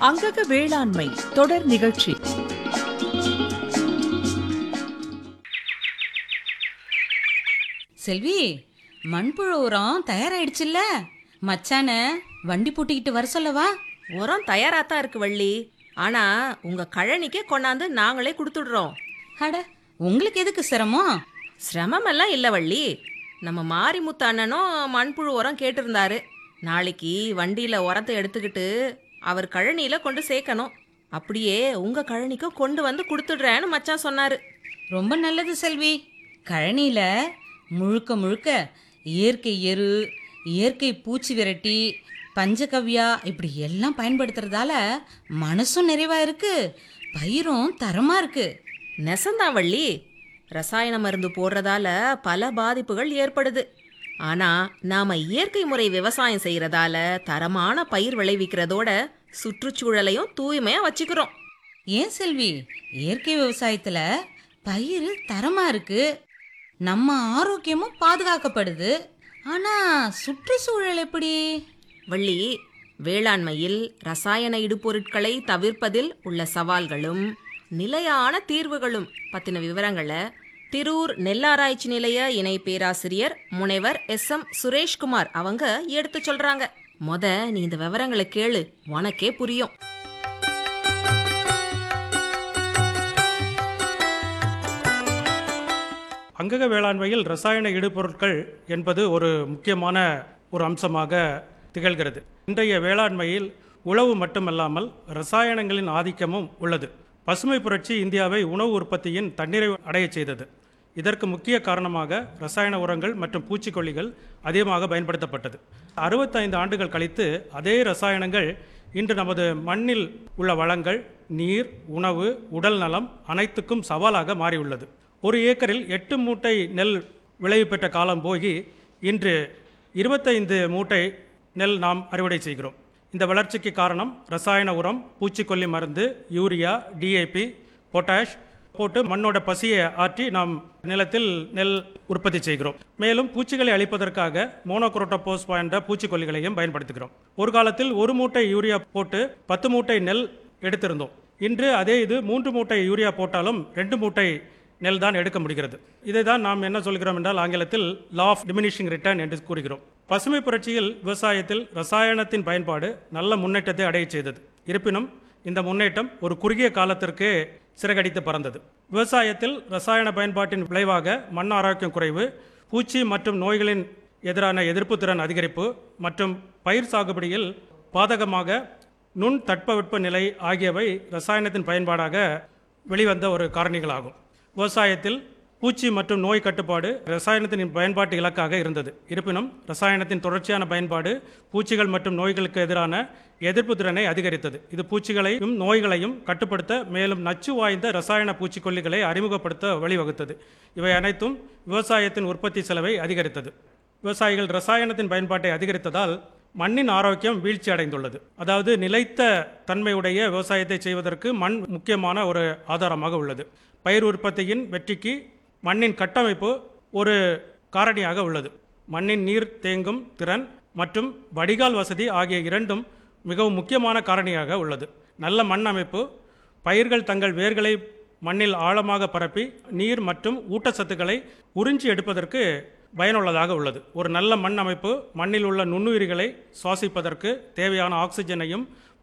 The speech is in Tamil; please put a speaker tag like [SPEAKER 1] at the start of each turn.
[SPEAKER 1] அங்கக வேளாண்மை தொடர் நிகழ்ச்சி
[SPEAKER 2] செல்வி மண்புழு உரம் தயாராயிடுச்சுல்ல மச்சான வண்டி பூட்டிக்கிட்டு வர சொல்லவா
[SPEAKER 3] உரம் தயாராத்தான் இருக்கு வள்ளி ஆனா உங்க கழனிக்கே கொண்டாந்து நாங்களே கொடுத்துடுறோம்
[SPEAKER 2] அட உங்களுக்கு எதுக்கு சிரமம்
[SPEAKER 3] சிரமமெல்லாம் இல்ல வள்ளி நம்ம மாரிமுத்து அண்ணனும் மண்புழு உரம் கேட்டிருந்தாரு நாளைக்கு வண்டியில உரத்தை எடுத்துக்கிட்டு அவர் கழனியில கொண்டு சேர்க்கணும் அப்படியே உங்க கழனிக்கும் கொண்டு வந்து கொடுத்துடுறேன்னு மச்சான் சொன்னாரு
[SPEAKER 2] ரொம்ப நல்லது செல்வி கழனியில முழுக்க முழுக்க இயற்கை எரு இயற்கை பூச்சி விரட்டி பஞ்சகவ்யா இப்படி எல்லாம் பயன்படுத்துறதால மனசும் நிறைவா இருக்கு பயிரும் தரமா இருக்கு
[SPEAKER 3] நெசந்தான் வள்ளி ரசாயன மருந்து போடுறதால பல பாதிப்புகள் ஏற்படுது ஆனா நாம இயற்கை முறை விவசாயம் செய்யறதால தரமான பயிர் விளைவிக்கிறதோட சுற்றுச்சூழலையும் தூய்மையா வச்சுக்கிறோம்
[SPEAKER 2] ஏன் செல்வி இயற்கை விவசாயத்துல பயிர் தரமா இருக்கு நம்ம ஆரோக்கியமும் பாதுகாக்கப்படுது ஆனா சுற்றுச்சூழல் எப்படி
[SPEAKER 3] வள்ளி வேளாண்மையில் ரசாயன இடுபொருட்களை தவிர்ப்பதில் உள்ள சவால்களும் நிலையான தீர்வுகளும் பத்தின விவரங்களை திரூர் நெல்லாராய்ச்சி நிலைய இணை பேராசிரியர் முனைவர் எஸ் எம் சுரேஷ்குமார் அவங்க எடுத்து சொல்றாங்க மொத நீ இந்த விவரங்களை கேளு உனக்கே புரியும்
[SPEAKER 4] அங்கக வேளாண்மையில் ரசாயன இடுபொருட்கள் என்பது ஒரு முக்கியமான ஒரு அம்சமாக திகழ்கிறது இன்றைய வேளாண்மையில் உழவு மட்டுமல்லாமல் ரசாயனங்களின் ஆதிக்கமும் உள்ளது பசுமை புரட்சி இந்தியாவை உணவு உற்பத்தியின் தன்னிறைவு அடையச் செய்தது இதற்கு முக்கிய காரணமாக ரசாயன உரங்கள் மற்றும் பூச்சிக்கொல்லிகள் அதிகமாக பயன்படுத்தப்பட்டது அறுபத்தைந்து ஆண்டுகள் கழித்து அதே ரசாயனங்கள் இன்று நமது மண்ணில் உள்ள வளங்கள் நீர் உணவு உடல் நலம் அனைத்துக்கும் சவாலாக மாறியுள்ளது ஒரு ஏக்கரில் எட்டு மூட்டை நெல் விளைவு பெற்ற காலம் போகி இன்று இருபத்தைந்து மூட்டை நெல் நாம் அறுவடை செய்கிறோம் இந்த வளர்ச்சிக்கு காரணம் ரசாயன உரம் பூச்சிக்கொல்லி மருந்து யூரியா டிஏபி பொட்டாஷ் போட்டு மண்ணோட பசியை ஆற்றி நாம் நிலத்தில் நெல் உற்பத்தி செய்கிறோம் மேலும் பூச்சிகளை அழிப்பதற்காக மோனோக்ரோட்டோபோஸ் போன்ற பூச்சிக்கொல்லிகளையும் பயன்படுத்துகிறோம் ஒரு காலத்தில் ஒரு மூட்டை யூரியா போட்டு பத்து மூட்டை நெல் எடுத்திருந்தோம் இன்று அதே இது மூன்று மூட்டை யூரியா போட்டாலும் ரெண்டு மூட்டை நெல் தான் எடுக்க முடிகிறது இதை தான் நாம் என்ன சொல்கிறோம் என்றால் ஆங்கிலத்தில் லா ஆஃப் டிமினிஷிங் ரிட்டர்ன் என்று கூறுகிறோம் பசுமை புரட்சியில் விவசாயத்தில் ரசாயனத்தின் பயன்பாடு நல்ல முன்னேற்றத்தை அடையச் செய்தது இருப்பினும் இந்த முன்னேற்றம் ஒரு குறுகிய காலத்திற்கு சிறகடித்து பறந்தது விவசாயத்தில் ரசாயன பயன்பாட்டின் விளைவாக மண் ஆரோக்கியம் குறைவு பூச்சி மற்றும் நோய்களின் எதிரான எதிர்ப்பு திறன் அதிகரிப்பு மற்றும் பயிர் சாகுபடியில் பாதகமாக நுண் தட்பவெப்ப நிலை ஆகியவை ரசாயனத்தின் பயன்பாடாக வெளிவந்த ஒரு காரணிகளாகும் விவசாயத்தில் பூச்சி மற்றும் நோய் கட்டுப்பாடு ரசாயனத்தின் பயன்பாட்டு இலக்காக இருந்தது இருப்பினும் ரசாயனத்தின் தொடர்ச்சியான பயன்பாடு பூச்சிகள் மற்றும் நோய்களுக்கு எதிரான எதிர்ப்பு திறனை அதிகரித்தது இது பூச்சிகளையும் நோய்களையும் கட்டுப்படுத்த மேலும் நச்சு வாய்ந்த ரசாயன பூச்சிக்கொல்லிகளை அறிமுகப்படுத்த வழிவகுத்தது இவை அனைத்தும் விவசாயத்தின் உற்பத்தி செலவை அதிகரித்தது விவசாயிகள் ரசாயனத்தின் பயன்பாட்டை அதிகரித்ததால் மண்ணின் ஆரோக்கியம் வீழ்ச்சி அடைந்துள்ளது அதாவது நிலைத்த தன்மையுடைய விவசாயத்தை செய்வதற்கு மண் முக்கியமான ஒரு ஆதாரமாக உள்ளது பயிர் உற்பத்தியின் வெற்றிக்கு மண்ணின் கட்டமைப்பு ஒரு காரணியாக உள்ளது மண்ணின் நீர் தேங்கும் திறன் மற்றும் வடிகால் வசதி ஆகிய இரண்டும் மிகவும் முக்கியமான காரணியாக உள்ளது நல்ல மண் அமைப்பு பயிர்கள் தங்கள் வேர்களை மண்ணில் ஆழமாக பரப்பி நீர் மற்றும் ஊட்டச்சத்துக்களை உறிஞ்சி எடுப்பதற்கு பயனுள்ளதாக உள்ளது ஒரு நல்ல மண் அமைப்பு மண்ணில் உள்ள நுண்ணுயிரிகளை சுவாசிப்பதற்கு தேவையான ஆக்சிஜனையும்